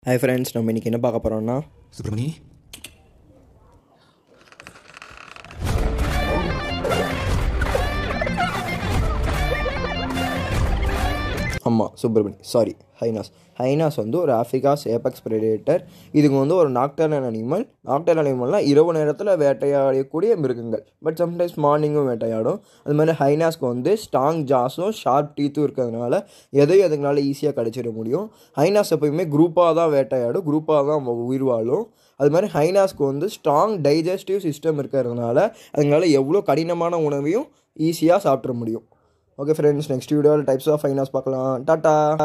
hi friends நம்ம இன்றைக்கி என்ன பார்க்க போகிறோம்னா சுப்பிரமணி ஆமாம் சுப்பிரமணி சாரி ஹைனாஸ் ஹைனாஸ் வந்து ஒரு ஆஃப்ரிக்காஸ் ஏபெக்ஸ் predator இதுக்கு வந்து ஒரு நாக்டர்னல் அனிமல் நாக்டர்னல் அனிமல்னால் இரவு நேரத்தில் வேட்டையாடக்கூடிய மிருகங்கள் பட் சம்டைம்ஸ் மார்னிங்கும் வேட்டையாடும் அது மாதிரி ஹைனாஸ்க்கு வந்து ஸ்ட்ராங் ஜாஸும் ஷார்ப் டீத்தும் இருக்கிறதுனால எதையும் அதுங்களால ஈஸியாக கடிச்சிட முடியும் ஹைனாஸ் எப்பயுமே குரூப்பாக தான் வேட்டையாடும் குரூப்பாக தான் அவ உயிர் வாழும் அது மாதிரி ஹைனாஸ்க்கு வந்து ஸ்ட்ராங் டைஜஸ்டிவ் சிஸ்டம் இருக்கிறதுனால அதுங்களால எவ்வளோ கடினமான உணவையும் ஈஸியாக சாப்பிட்ற முடியும் ஓகே ஃப்ரெண்ட்ஸ் நெக்ஸ்ட் வீடியோவில் டைப்ஸ் ஆஃப் ஹைனாஸ் பார்க்கலாம் டாட்டா